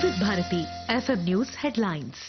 వివిధ Bharati FM news headlines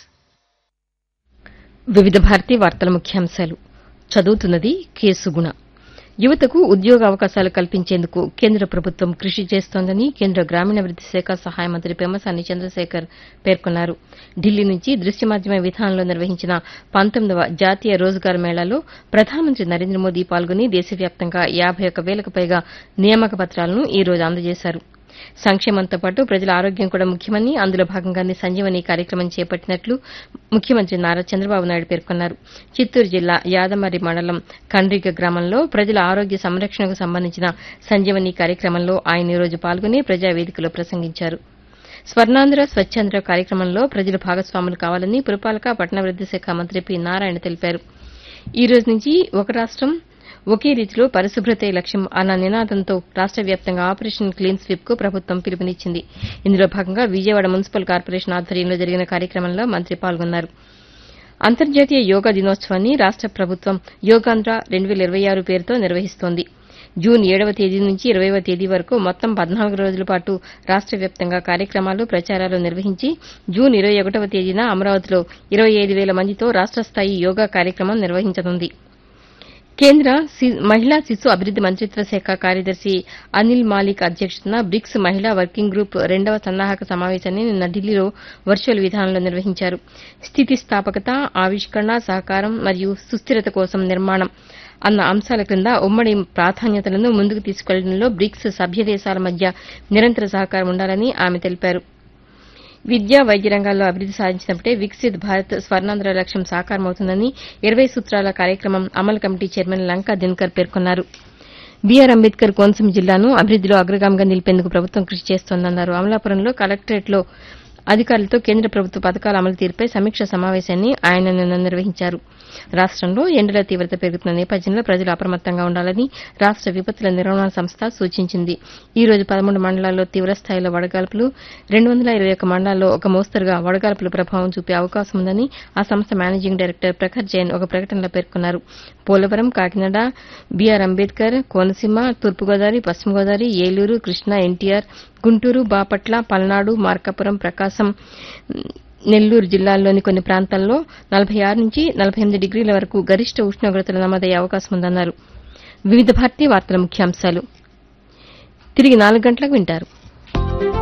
వివిధ భారతి వార్తల ముఖ్యాంశాలు చదువుతున్నది కేసుగుణ యువతకు ఉద్యోగ అవకాశాలు కల్పించేందుకు కేంద్ర ప్రభుత్వం కృషి చేస్తోందని కేంద్ర గ్రామీణాభివృద్ది శాఖ సహాయ మంత్రి పెమ్మసాని చంద్రశేఖర్ పేర్కొన్నారు ఢిల్లీ నుంచి దృశ్య మాధ్యమ విధానంలో నిర్వహించిన పంతొమ్మిదవ జాతీయ రోజ్గార్ మేళాలో ప్రధానమంత్రి నరేంద్ర మోదీ పాల్గొని దేశవ్యాప్తంగా యాబై ఒక్క వేలకు పైగా నియామక పత్రాలను ఈ రోజు అందజేశారు సంక్షేమంతో పాటు ప్రజల ఆరోగ్యం కూడా ముఖ్యమని అందులో భాగంగానే సంజీవని కార్యక్రమం చేపట్టినట్లు ముఖ్యమంత్రి నారా చంద్రబాబు నాయుడు పేర్కొన్నారు చిత్తూరు జిల్లా యాదమరి మండలం కండ్రిగ గ్రామంలో ప్రజల ఆరోగ్య సంరక్షణకు సంబంధించిన సంజీవని కార్యక్రమంలో ఆయన ఈ రోజు పాల్గొని ప్రజావేదికలో ప్రసంగించారు స్వర్ణాంధ్ర స్వచ్ఛాంధ్ర కార్యక్రమంలో ప్రజలు భాగస్వాములు కావాలని పురపాలక పట్టణాభివృద్ది శాఖ మంత్రి పి నారాయణ తెలిపారు ఈ రోజు నుంచి ఒక రాష్టం ఒకే రీతిలో పరిశుభ్రతే లక్ష్యం అన్న నినాదంతో రాష్ట వ్యాప్తంగా ఆపరేషన్ క్లీన్ స్వీప్ కు ప్రభుత్వం పిలుపునిచ్చింది ఇందులో భాగంగా విజయవాడ మున్సిపల్ కార్పొరేషన్ ఆధ్వర్యంలో జరిగిన కార్యక్రమంలో మంత్రి పాల్గొన్నారు అంతర్జాతీయ యోగా దినోత్సవాన్ని రాష్ట ప్రభుత్వం యోగాంధ్ర రెండు వేల ఇరవై ఆరు పేరుతో నిర్వహిస్తోంది జూన్ ఏడవ తేదీ నుంచి ఇరవైవ తేదీ వరకు మొత్తం పద్నాలుగు రోజుల పాటు రాష్ట వ్యాప్తంగా కార్యక్రమాలు ప్రచారాలు నిర్వహించి జూన్ ఇరవై ఒకటవ తేదీన అమరావతిలో ఇరవై ఐదు వేల మందితో రాష్ట స్థాయి యోగా కార్యక్రమం నిర్వహించనుంది కేంద్ర సి- మహిళా శిశు అభివృద్ది మంత్రిత్వ శాఖ కార్యదర్శి అనిల్ మాలిక్ అధ్యక్షతన బ్రిక్స్ మహిళా వర్కింగ్ గ్రూప్ రెండవ సన్నాహక సమావేశాన్ని నిన్న ఢిల్లీలో వర్చువల్ విధానంలో నిర్వహించారు స్థితిస్థాపకత ఆవిష్కరణ సహకారం మరియు సుస్థిరత కోసం నిర్మాణం అన్న అంశాల క్రింద ఉమ్మడి ప్రాధాన్యతలను ముందుకు తీసుకెళ్లడంలో బ్రిక్స్ సభ్య దేశాల మధ్య నిరంతర సహకారం ఉండాలని ఆమె తెలిపారు విద్య వైద్య రంగాల్లో అభివృద్ది సాధించినప్పుడే వికసిత్ భారత్ స్వర్ణాంధ్ర లక్ష్యం సాకారమవుతుందని ఇరవై సూత్రాల కార్యక్రమం అమలు కమిటీ చైర్మన్ లంకా దినకర్ పేర్కొన్నారు బీఆర్ అంబేద్కర్ కోనసీమ జిల్లాను అభివృద్దిలో అగ్రగామిగా నిలిపేందుకు ప్రభుత్వం కృషి చేస్తోందన్నారు అమలాపురంలో కలెక్టరేట్లో అధికారులతో కేంద్ర ప్రభుత్వ పథకాల అమలు తీరుపై సమీక్ష సమావేశాన్ని ఆయన నిన్న నిర్వహించారు రాష్టంలో ఎండల తీవ్రత పెరుగుతున్న నేపథ్యంలో ప్రజలు అప్రమత్తంగా ఉండాలని రాష్ట విపత్తుల నిర్వహణ సంస్థ సూచించింది ఈ రోజు పదమూడు మండలాల్లో తీవ్రస్థాయిలో వడగాల్పులు రెండు వందల ఇరవై ఒక్క మండలాల్లో ఒక మోస్తరుగా వడగాల్పుల ప్రభావం చూపే అవకాశం ఉందని ఆ సంస్థ మేనేజింగ్ డైరెక్టర్ ప్రఖర్ జైన్ ఒక ప్రకటనలో పేర్కొన్నారు పోలవరం కాకినాడ బీఆర్ అంబేద్కర్ కోనసీమ తూర్పుగోదావరి పశ్చిమ గోదావరి ఏలూరు కృష్ణా ఎన్టీఆర్ గుంటూరు బాపట్ల పల్నాడు మార్కాపురం ప్రకాశం నెల్లూరు జిల్లాల్లోని కొన్ని ప్రాంతాల్లో నలభై ఆరు నుంచి నలభై ఎనిమిది డిగ్రీల వరకు గరిష్ట ఉష్ణోగ్రతలు నమోదయ్యే అవకాశం ఉందన్నారు వివిధ భారతీ వార్తల ముఖ్యాంశాలు తిరిగి నాలుగు గంటలకు వింటారు